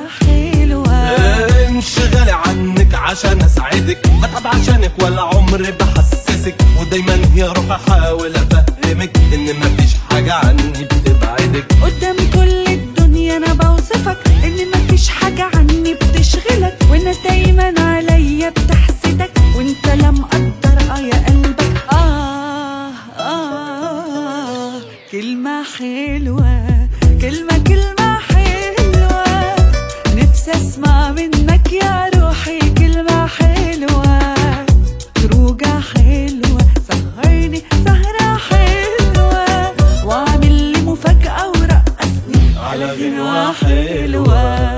كلمة حلوة انشغالي عنك عشان اسعدك بتعب عشانك ولا عمري بحسسك ودايما يا روح احاول افهمك ان مفيش حاجة عني بتبعدك قدام كل الدنيا انا بوصفك ان مفيش حاجة عني بتشغلك والناس دايما عليا بتحسدك وانت لا مقدر اه يا قلبك آه آه كلمة حلوة كلمة كلمة حلوة نفسي اسمع منك يا روحي كلمة حلوة خروجة حلوة سهرني سهرة حلوة واعمل لي مفاجأة ورقصني على غنوة حلوة.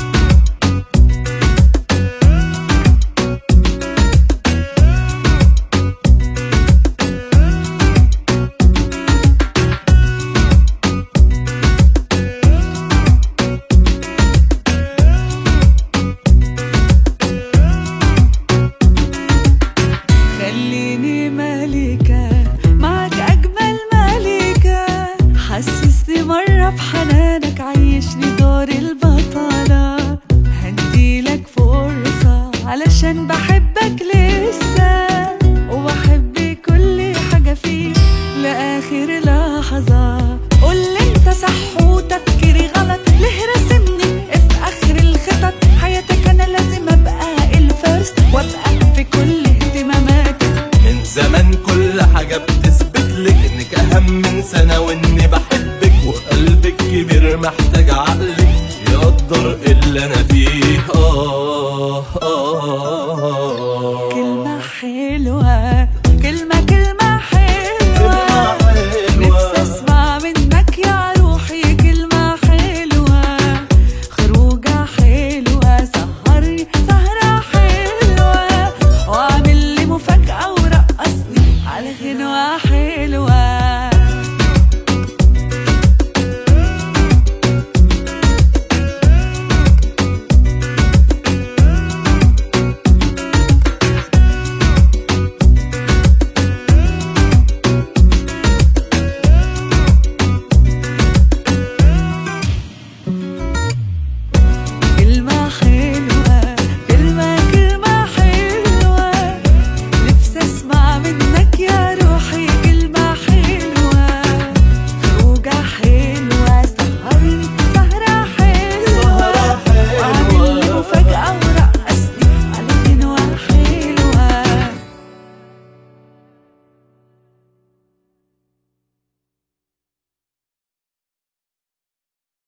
خليني ملكة معك أجمل ملكة حسسني مرة بحنانك عيشني دور البطلة هديلك فرصة علشان بحبك لسه وبحب كل حاجة فيك لآخر لحظة قولي انت صح وتفكيري غلط ليه راسمني في آخر الخطط حياتك أنا لازم أبقى الفيرست وأبقى في كل اهتماماتك من زمان كل حاجة بتثبت لك انك اهم من سنة واني بحبك وقلبك كبير محتاج عقلك يقدر اللي انا فيه اه